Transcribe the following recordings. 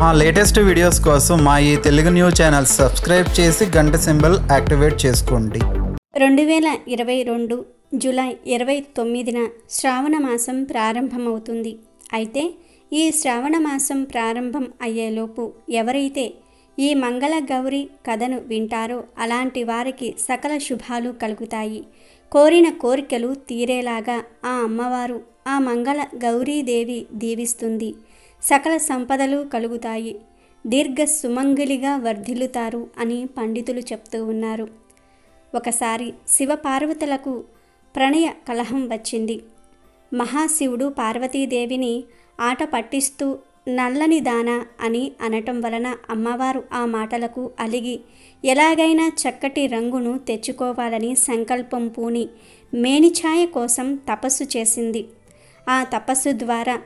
మా latest videos కోసం మా ఈ తెలుగు న్యూస్ ఛానల్ సబ్స్క్రైబ్ చేసి గంట సింబల్ యాక్టివేట్ చేసుకోండి రెండు వేల ఇరవై రెండు జూలై ఇరవై తొమ్మిదిన శ్రావణ మాసం ప్రారంభమవుతుంది అయితే ఈ శ్రావణ మాసం ప్రారంభం అయ్యేలోపు ఎవరైతే ఈ మంగళ గౌరి కథను వింటారో అలాంటి వారికి సకల శుభాలు కలుగుతాయి కోరిన కోరికలు తీరేలాగా ఆ అమ్మవారు ఆ మంగళ గౌరీదేవి దీవిస్తుంది సకల సంపదలు కలుగుతాయి దీర్ఘ సుమంగళిగా వర్ధిల్లుతారు అని పండితులు చెప్తూ ఉన్నారు ఒకసారి శివపార్వతులకు ప్రణయ కలహం వచ్చింది మహాశివుడు పార్వతీదేవిని ఆట పట్టిస్తూ నల్లని దాన అని అనటం వలన అమ్మవారు ఆ మాటలకు అలిగి ఎలాగైనా చక్కటి రంగును తెచ్చుకోవాలని సంకల్పం పూని మేనిఛాయ కోసం తపస్సు చేసింది ఆ తపస్సు ద్వారా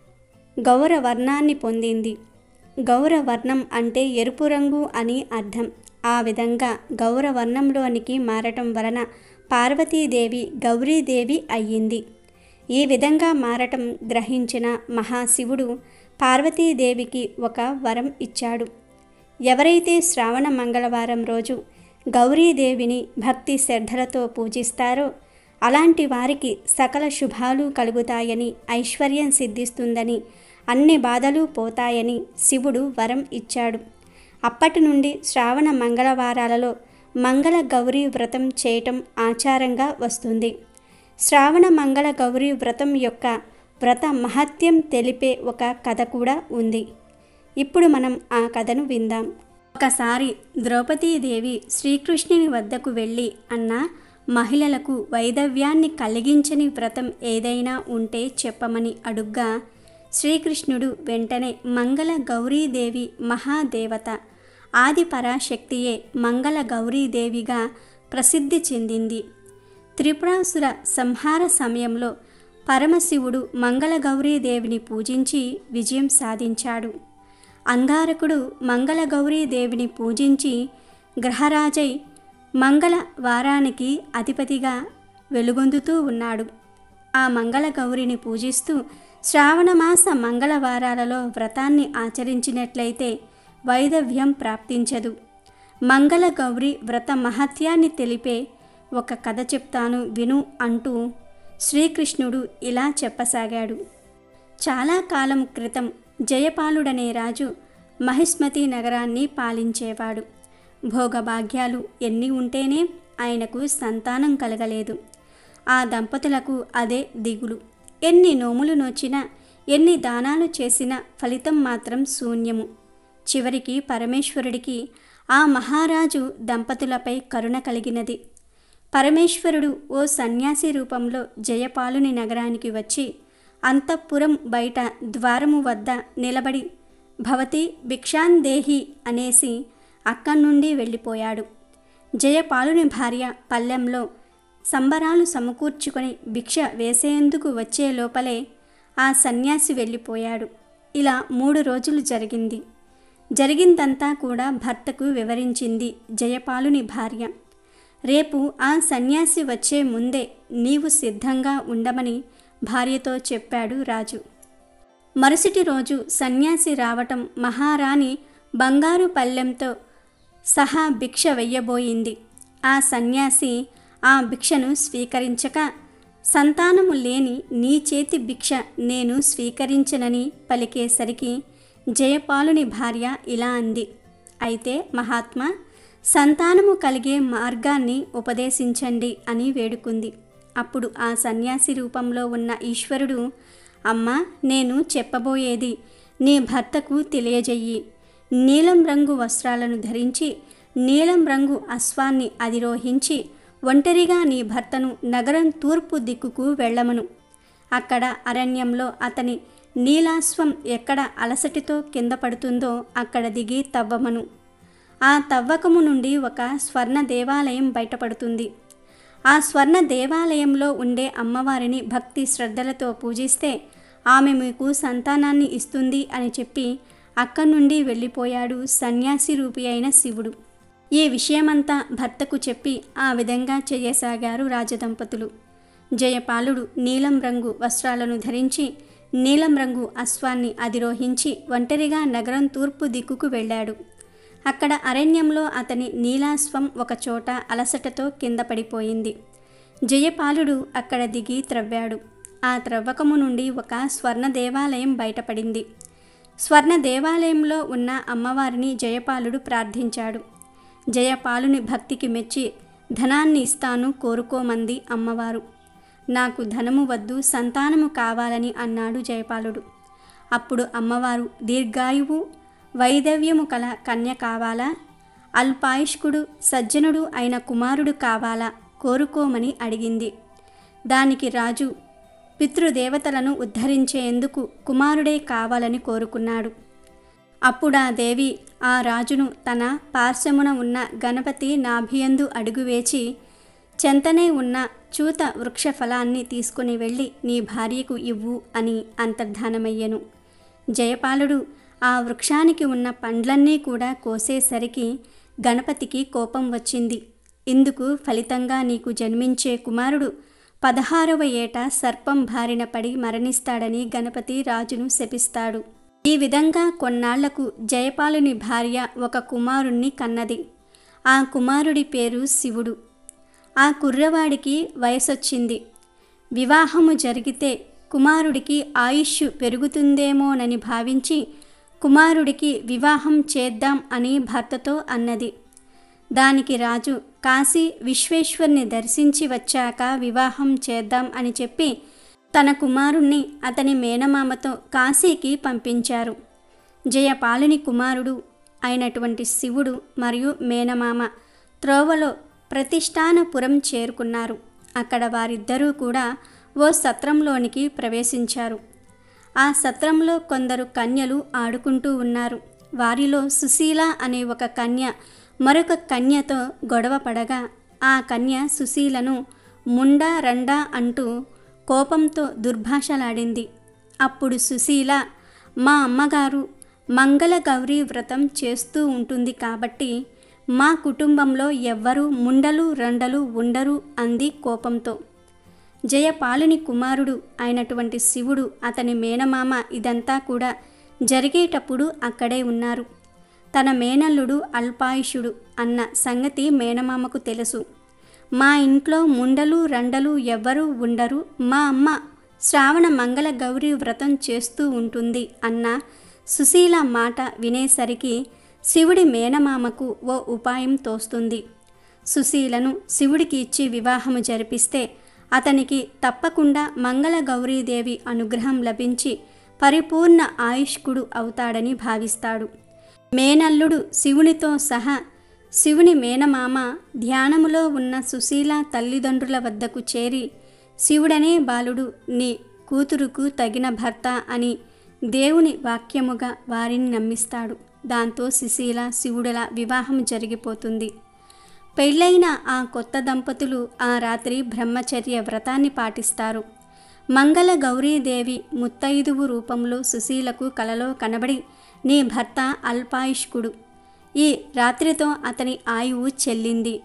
గౌరవర్ణాన్ని పొందింది గౌరవర్ణం అంటే ఎరుపు రంగు అని అర్థం ఆ విధంగా గౌరవర్ణంలోనికి మారటం వలన పార్వతీదేవి గౌరీదేవి అయ్యింది ఈ విధంగా మారటం గ్రహించిన మహాశివుడు పార్వతీదేవికి ఒక వరం ఇచ్చాడు ఎవరైతే శ్రావణ మంగళవారం రోజు గౌరీదేవిని భక్తి శ్రద్ధలతో పూజిస్తారో అలాంటి వారికి సకల శుభాలు కలుగుతాయని ఐశ్వర్యం సిద్ధిస్తుందని అన్ని బాధలు పోతాయని శివుడు వరం ఇచ్చాడు అప్పటి నుండి శ్రావణ మంగళవారాలలో మంగళ గౌరీ వ్రతం చేయటం ఆచారంగా వస్తుంది శ్రావణ మంగళ గౌరీ వ్రతం యొక్క వ్రత మహత్యం తెలిపే ఒక కథ కూడా ఉంది ఇప్పుడు మనం ఆ కథను విందాం ఒకసారి ద్రౌపదీదేవి శ్రీకృష్ణుని వద్దకు వెళ్ళి అన్న మహిళలకు వైదవ్యాన్ని కలిగించని వ్రతం ఏదైనా ఉంటే చెప్పమని అడుగ్గా శ్రీకృష్ణుడు వెంటనే మంగళ గౌరీదేవి మహాదేవత ఆది పరాశక్తియే మంగళ గౌరీదేవిగా ప్రసిద్ధి చెందింది త్రిపురాసుర సంహార సమయంలో పరమశివుడు మంగళ గౌరీదేవిని పూజించి విజయం సాధించాడు అంగారకుడు మంగళ గౌరీదేవిని పూజించి గ్రహరాజై మంగళ వారానికి అధిపతిగా వెలుగొందుతూ ఉన్నాడు ఆ మంగళ గౌరిని పూజిస్తూ శ్రావణమాస మంగళవారాలలో వ్రతాన్ని ఆచరించినట్లయితే వైదవ్యం ప్రాప్తించదు మంగళ గౌరి వ్రత మహత్యాన్ని తెలిపే ఒక కథ చెప్తాను విను అంటూ శ్రీకృష్ణుడు ఇలా చెప్పసాగాడు చాలా కాలం క్రితం జయపాలుడనే రాజు మహిస్మతి నగరాన్ని పాలించేవాడు భోగభాగ్యాలు ఎన్ని ఉంటేనే ఆయనకు సంతానం కలగలేదు ఆ దంపతులకు అదే దిగులు ఎన్ని నోములు నోచినా ఎన్ని దానాలు చేసినా ఫలితం మాత్రం శూన్యము చివరికి పరమేశ్వరుడికి ఆ మహారాజు దంపతులపై కరుణ కలిగినది పరమేశ్వరుడు ఓ సన్యాసి రూపంలో జయపాలుని నగరానికి వచ్చి అంతఃపురం బయట ద్వారము వద్ద నిలబడి భవతి భిక్షాందేహి అనేసి అక్కడి నుండి వెళ్ళిపోయాడు జయపాలుని భార్య పల్లెంలో సంబరాలు సమకూర్చుకొని భిక్ష వేసేందుకు వచ్చే లోపలే ఆ సన్యాసి వెళ్ళిపోయాడు ఇలా మూడు రోజులు జరిగింది జరిగిందంతా కూడా భర్తకు వివరించింది జయపాలుని భార్య రేపు ఆ సన్యాసి వచ్చే ముందే నీవు సిద్ధంగా ఉండమని భార్యతో చెప్పాడు రాజు మరుసటి రోజు సన్యాసి రావటం మహారాణి బంగారు పల్లెంతో సహా భిక్ష వెయ్యబోయింది ఆ సన్యాసి ఆ భిక్షను స్వీకరించక సంతానము లేని నీ చేతి భిక్ష నేను స్వీకరించనని పలికేసరికి జయపాలుని భార్య ఇలా అంది అయితే మహాత్మా సంతానము కలిగే మార్గాన్ని ఉపదేశించండి అని వేడుకుంది అప్పుడు ఆ సన్యాసి రూపంలో ఉన్న ఈశ్వరుడు అమ్మా నేను చెప్పబోయేది నీ భర్తకు తెలియజెయ్యి నీలం రంగు వస్త్రాలను ధరించి నీలం రంగు అశ్వాన్ని అధిరోహించి ఒంటరిగా నీ భర్తను నగరం తూర్పు దిక్కుకు వెళ్ళమను అక్కడ అరణ్యంలో అతని నీలాశ్వం ఎక్కడ అలసటితో కింద పడుతుందో అక్కడ దిగి తవ్వమను ఆ తవ్వకము నుండి ఒక స్వర్ణ దేవాలయం బయటపడుతుంది ఆ స్వర్ణ దేవాలయంలో ఉండే అమ్మవారిని భక్తి శ్రద్ధలతో పూజిస్తే ఆమె మీకు సంతానాన్ని ఇస్తుంది అని చెప్పి అక్కడి నుండి వెళ్ళిపోయాడు సన్యాసి రూపి అయిన శివుడు ఈ విషయమంతా భర్తకు చెప్పి ఆ విధంగా చేయసాగారు రాజదంపతులు జయపాలుడు నీలం రంగు వస్త్రాలను ధరించి నీలం రంగు అశ్వాన్ని అధిరోహించి ఒంటరిగా నగరం తూర్పు దిక్కుకు వెళ్ళాడు అక్కడ అరణ్యంలో అతని నీలాశ్వం ఒకచోట అలసటతో కింద పడిపోయింది జయపాలుడు అక్కడ దిగి త్రవ్వాడు ఆ త్రవ్వకము నుండి ఒక స్వర్ణ దేవాలయం బయటపడింది స్వర్ణ దేవాలయంలో ఉన్న అమ్మవారిని జయపాలుడు ప్రార్థించాడు జయపాలుని భక్తికి మెచ్చి ధనాన్ని ఇస్తాను కోరుకోమంది అమ్మవారు నాకు ధనము వద్దు సంతానము కావాలని అన్నాడు జయపాలుడు అప్పుడు అమ్మవారు దీర్ఘాయువు వైదవ్యము కల కన్య కావాలా అల్పాయుష్కుడు సజ్జనుడు అయిన కుమారుడు కావాలా కోరుకోమని అడిగింది దానికి రాజు పితృదేవతలను ఉద్ధరించేందుకు కుమారుడే కావాలని కోరుకున్నాడు అప్పుడా దేవి ఆ రాజును తన పార్శ్వమున ఉన్న గణపతి నాభియందు అడుగువేచి చెంతనే ఉన్న చూత వృక్ష ఫలాన్ని తీసుకుని వెళ్ళి నీ భార్యకు ఇవ్వు అని అంతర్ధానమయ్యెను జయపాలుడు ఆ వృక్షానికి ఉన్న పండ్లన్నీ కూడా కోసేసరికి గణపతికి కోపం వచ్చింది ఇందుకు ఫలితంగా నీకు జన్మించే కుమారుడు పదహారవ ఏట సర్పం బారిన పడి మరణిస్తాడని గణపతి రాజును శపిస్తాడు ఈ విధంగా కొన్నాళ్లకు జయపాలుని భార్య ఒక కుమారుణ్ణి కన్నది ఆ కుమారుడి పేరు శివుడు ఆ కుర్రవాడికి వయసొచ్చింది వివాహము జరిగితే కుమారుడికి ఆయుష్ పెరుగుతుందేమోనని భావించి కుమారుడికి వివాహం చేద్దాం అని భర్తతో అన్నది దానికి రాజు కాశీ విశ్వేశ్వర్ని దర్శించి వచ్చాక వివాహం చేద్దాం అని చెప్పి తన కుమారుణ్ణి అతని మేనమామతో కాశీకి పంపించారు జయపాలుని కుమారుడు అయినటువంటి శివుడు మరియు మేనమామ త్రోవలో ప్రతిష్టానపురం చేరుకున్నారు అక్కడ వారిద్దరూ కూడా ఓ సత్రంలోనికి ప్రవేశించారు ఆ సత్రంలో కొందరు కన్యలు ఆడుకుంటూ ఉన్నారు వారిలో సుశీల అనే ఒక కన్య మరొక కన్యతో గొడవ పడగా ఆ కన్య సుశీలను ముండా రండా అంటూ కోపంతో దుర్భాషలాడింది అప్పుడు సుశీల మా అమ్మగారు మంగళ గౌరీ వ్రతం చేస్తూ ఉంటుంది కాబట్టి మా కుటుంబంలో ఎవ్వరూ ముండలు రండలు ఉండరు అంది కోపంతో జయపాలుని కుమారుడు అయినటువంటి శివుడు అతని మేనమామ ఇదంతా కూడా జరిగేటప్పుడు అక్కడే ఉన్నారు తన మేనల్లుడు అల్పాయుషుడు అన్న సంగతి మేనమామకు తెలుసు మా ఇంట్లో ముండలు రండలు ఎవ్వరూ ఉండరు మా అమ్మ శ్రావణ మంగళ గౌరీ వ్రతం చేస్తూ ఉంటుంది అన్న సుశీల మాట వినేసరికి శివుడి మేనమామకు ఓ ఉపాయం తోస్తుంది సుశీలను శివుడికి ఇచ్చి వివాహము జరిపిస్తే అతనికి తప్పకుండా మంగళ గౌరీదేవి అనుగ్రహం లభించి పరిపూర్ణ ఆయుష్కుడు అవుతాడని భావిస్తాడు మేనల్లుడు శివునితో సహా శివుని మేనమామ ధ్యానములో ఉన్న సుశీల తల్లిదండ్రుల వద్దకు చేరి శివుడనే బాలుడు నీ కూతురుకు తగిన భర్త అని దేవుని వాక్యముగా వారిని నమ్మిస్తాడు దాంతో సుశీల శివుడుల వివాహం జరిగిపోతుంది పెళ్ళైన ఆ కొత్త దంపతులు ఆ రాత్రి బ్రహ్మచర్య వ్రతాన్ని పాటిస్తారు మంగళ గౌరీదేవి ముత్తైదువు రూపంలో సుశీలకు కలలో కనబడి నీ భర్త అల్పాయుష్కుడు ఈ రాత్రితో అతని ఆయువు చెల్లింది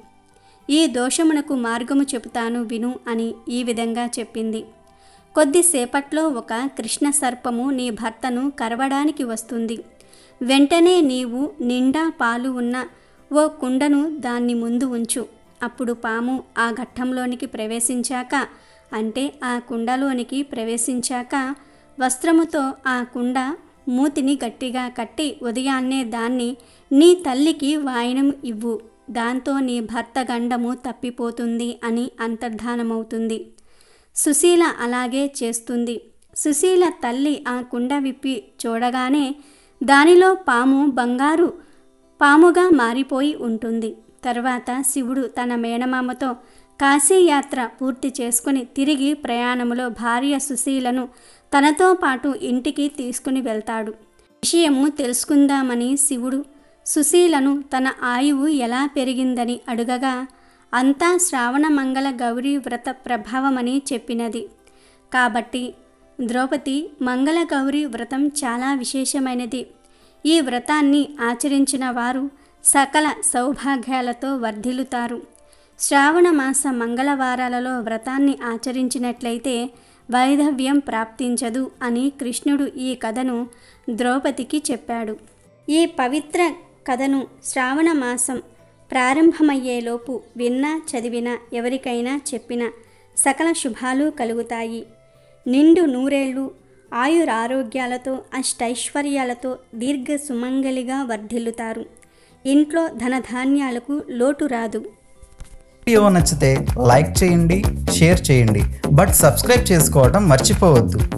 ఈ దోషమునకు మార్గము చెబుతాను విను అని ఈ విధంగా చెప్పింది కొద్దిసేపట్లో ఒక కృష్ణ సర్పము నీ భర్తను కరవడానికి వస్తుంది వెంటనే నీవు నిండా పాలు ఉన్న ఓ కుండను దాన్ని ముందు ఉంచు అప్పుడు పాము ఆ ఘట్టంలోనికి ప్రవేశించాక అంటే ఆ కుండలోనికి ప్రవేశించాక వస్త్రముతో ఆ కుండ మూతిని గట్టిగా కట్టి ఉదయాన్నే దాన్ని నీ తల్లికి వాయనం ఇవ్వు దాంతో నీ భర్త గండము తప్పిపోతుంది అని అంతర్ధానమవుతుంది సుశీల అలాగే చేస్తుంది సుశీల తల్లి ఆ కుండ విప్పి చూడగానే దానిలో పాము బంగారు పాముగా మారిపోయి ఉంటుంది తర్వాత శివుడు తన మేనమామతో కాశీయాత్ర పూర్తి చేసుకుని తిరిగి ప్రయాణములో భార్య సుశీలను తనతో పాటు ఇంటికి తీసుకుని వెళ్తాడు విషయము తెలుసుకుందామని శివుడు సుశీలను తన ఆయువు ఎలా పెరిగిందని అడుగగా అంతా శ్రావణ మంగళ గౌరీ వ్రత ప్రభావమని చెప్పినది కాబట్టి ద్రౌపది మంగళ గౌరీ వ్రతం చాలా విశేషమైనది ఈ వ్రతాన్ని ఆచరించిన వారు సకల సౌభాగ్యాలతో వర్ధిల్లుతారు శ్రావణ మాస మంగళవారాలలో వ్రతాన్ని ఆచరించినట్లయితే వైధవ్యం ప్రాప్తించదు అని కృష్ణుడు ఈ కథను ద్రౌపదికి చెప్పాడు ఈ పవిత్ర కథను శ్రావణ మాసం ప్రారంభమయ్యేలోపు విన్నా చదివినా ఎవరికైనా చెప్పినా సకల శుభాలు కలుగుతాయి నిండు నూరేళ్ళు ఆయురారోగ్యాలతో అష్టైశ్వర్యాలతో దీర్ఘ సుమంగలిగా వర్ధిల్లుతారు ఇంట్లో ధనధాన్యాలకు లోటు రాదు వీడియో నచ్చితే లైక్ చేయండి షేర్ చేయండి బట్ సబ్స్క్రైబ్ చేసుకోవడం మర్చిపోవద్దు